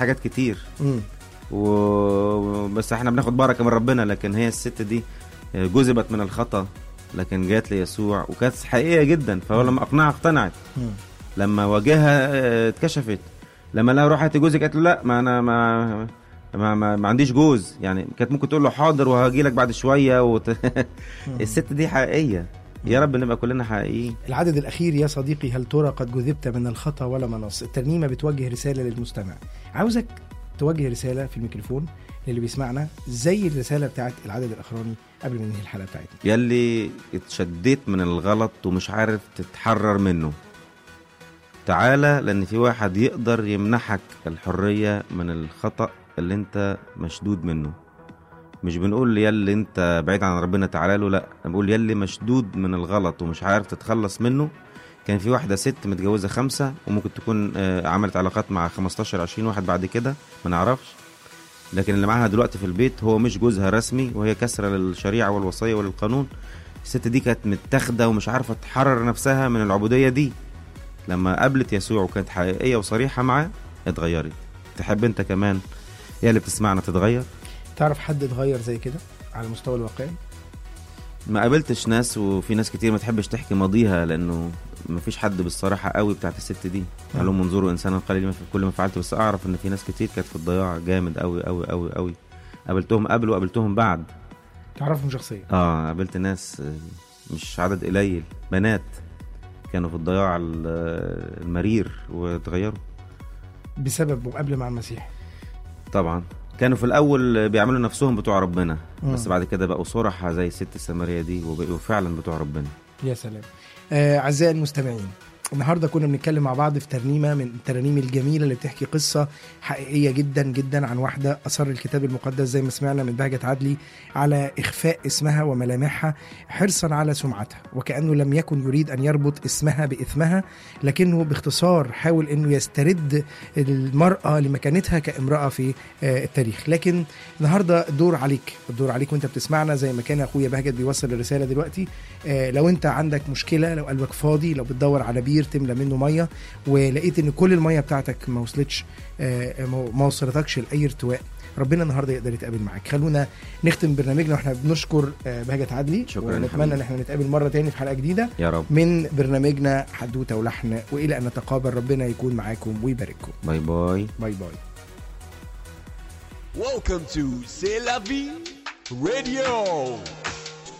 حاجات كتير مم. و... بس احنا بناخد بركه من ربنا لكن هي الست دي جذبت من الخطا لكن جات ليسوع وكانت حقيقيه جدا فهو لما اقنعها اقتنعت مم. لما واجهها اه، اتكشفت لما لها روح هاتي جوزك قالت له لا ما انا ما ما, ما, ما عنديش جوز يعني كانت ممكن تقول له حاضر وهاجي لك بعد شويه وت... الست دي حقيقيه يا رب نبقى كلنا حقيقيين العدد الأخير يا صديقي هل ترى قد جذبت من الخطا ولا منص الترنيمة بتوجه رسالة للمستمع عاوزك توجه رسالة في الميكروفون للي بيسمعنا زي الرسالة بتاعت العدد الأخراني قبل ما ننهي الحلقة بتاعتنا يلي اتشديت من الغلط ومش عارف تتحرر منه تعالى لان في واحد يقدر يمنحك الحرية من الخطأ اللي انت مشدود منه مش بنقول يلي انت بعيد عن ربنا تعالى له لا انا بقول يلي مشدود من الغلط ومش عارف تتخلص منه كان في واحدة ست متجوزة خمسة وممكن تكون آه، عملت علاقات مع 15 20 واحد بعد كده ما نعرفش لكن اللي معاها دلوقتي في البيت هو مش جوزها رسمي وهي كسرة للشريعة والوصية وللقانون الست دي كانت متاخدة ومش عارفة تحرر نفسها من العبودية دي لما قابلت يسوع وكانت حقيقية وصريحة معاه اتغيرت تحب انت كمان يا اللي بتسمعنا تتغير تعرف حد اتغير زي كده على المستوى الواقعي ما قابلتش ناس وفي ناس كتير ما تحبش تحكي ماضيها لانه ما فيش حد بالصراحه قوي بتاعت الست دي قال لهم انظروا انسانا قليلا في كل ما فعلت بس اعرف ان في ناس كتير كانت في الضياع جامد قوي قوي قوي قوي قابلتهم قبل وقابلتهم بعد تعرفهم شخصيا اه قابلت ناس آه، مش عدد قليل بنات كانوا في الضياع ال- آه، المرير واتغيروا بسبب مقابلة مع المسيح طبعا كانوا في الاول بيعملوا نفسهم بتوع ربنا مم. بس بعد كده بقوا صرحة زي الست السامريه دي وبقوا فعلا بتوع ربنا يا سلام آه، أعزائي المستمعين النهارده كنا بنتكلم مع بعض في ترنيمه من الترانيم الجميله اللي بتحكي قصه حقيقيه جدا جدا عن واحده اصر الكتاب المقدس زي ما سمعنا من بهجه عدلي على اخفاء اسمها وملامحها حرصا على سمعتها وكانه لم يكن يريد ان يربط اسمها باثمها لكنه باختصار حاول انه يسترد المراه لمكانتها كامراه في آه، التاريخ لكن النهارده الدور عليك الدور عليك وانت بتسمعنا زي ما كان اخويا بهجت بيوصل الرساله دلوقتي آه، لو انت عندك مشكله لو قلبك فاضي لو بتدور على بير تملى منه ميه ولقيت ان كل الميه بتاعتك ما وصلتش آه، ما ما وصلتكش لاي ارتواء ربنا النهارده يقدر يتقابل معاك خلونا نختم برنامجنا واحنا بنشكر آه، بهجت عدلي شكراً يا ونتمنى حبيبي. ان احنا نتقابل مره تاني في حلقه جديده يا رب من برنامجنا حدوته ولحن والى ان نتقابل ربنا يكون معاكم ويبارككم باي باي باي باي Welcome to C'est la vie radio.